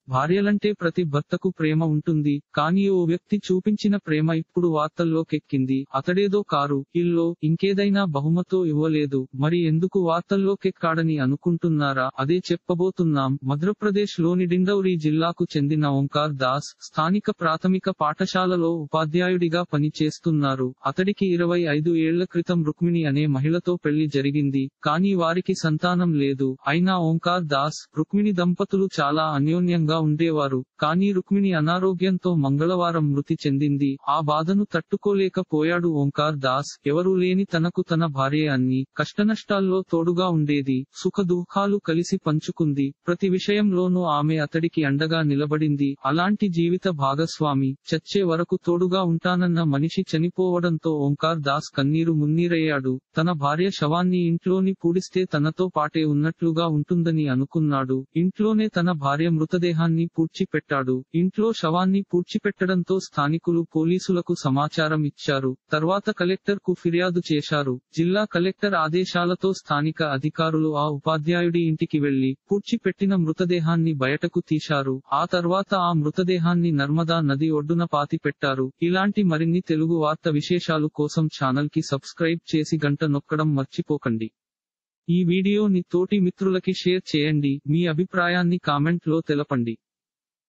భార్యలంటే ప్రతి భర్తకు ప్రేమ ఉంటుంది కానీ ఓ వ్యక్తి చూపించిన ప్రేమ ఇప్పుడు వార్తల్లోకెక్కింది అతడేదో కారు ఇల్లో ఇంకేదైనా బహుమతో ఇవ్వలేదు మరి ఎందుకు వార్తల్లోకెక్కాడని అనుకుంటున్నారా అదే చెప్పబోతున్నాం మధ్యప్రదేశ్ లోని డిండౌరి జిల్లాకు చెందిన ఓంకార్ దాస్ స్థానిక ప్రాథమిక పాఠశాలలో ఉపాధ్యాయుడిగా పనిచేస్తున్నారు అతడికి ఇరవై ఐదు ఏళ్ల క్రితం రుక్మిణి అనే మహిళతో పెళ్లి జరిగింది కానీ వారికి సంతానం లేదు అయినా ఓంకార్ దాస్ రుక్మిణి దంపతులు చాలా అన్యోన్యంగా ఉండేవారు కానీ రుక్మిణి అనారోగ్యంతో మంగళవారం మృతి చెందింది ఆ బాధను తట్టుకోలేకపోయాడు ఓంకార్ దాస్ ఎవరూ లేని తనకు తన భార్య అన్ని కష్టనష్టాల్లో తోడుగా ఉండేది సుఖ దుఃఖాలు కలిసి పంచుకుంది ప్రతి విషయంలోనూ ఆమె అతడికి అండగా నిలబడింది అలాంటి జీవిత భాగస్వామి చచ్చే వరకు తోడుగా ఉంటానన్న మనిషి చనిపోవడంతో ఓంకార్ దాస్ కన్నీరు మున్నీరయ్యాడు తన భార్య శవాన్ని ఇంట్లోని పూడిస్తే తనతో పాటే ఉన్నట్లుగా ఉంటుందని అనుకున్నాడు ఇంట్లోనే తన భార్య మృతదేహాన్ని పూడ్చిపెట్టాడు ఇంట్లో శవాన్ని పూడ్చిపెట్టడంతో స్థానికులు పోలీసులకు సమాచారం ఇచ్చారు తర్వాత కలెక్టర్ కు ఫిర్యాదు చేశారు జిల్లా కలెక్టర్ ఆదేశాలతో స్థానిక అధికారులు ఆ ఉపాధ్యాయుడి ఇంటికి వెళ్లి పూడ్చిపెట్టిన మృతదేహాన్ని బయటకు తీశారు ఆ తర్వాత ఆ మృతదేహాన్ని నర్మదా నది ఒడ్డున పాతి పెట్టారు ఇలాంటి మరిన్ని తెలుగు వార్త విశేషాలు కోసం ఛానల్ కి సబ్స్క్రైబ్ చేసి గంట నొక్కడం మర్చిపోకండి ఈ వీడియోని తోటి మిత్రులకి షేర్ చేయండి మీ అభిప్రాయాన్ని కామెంట్ లో తెలపండి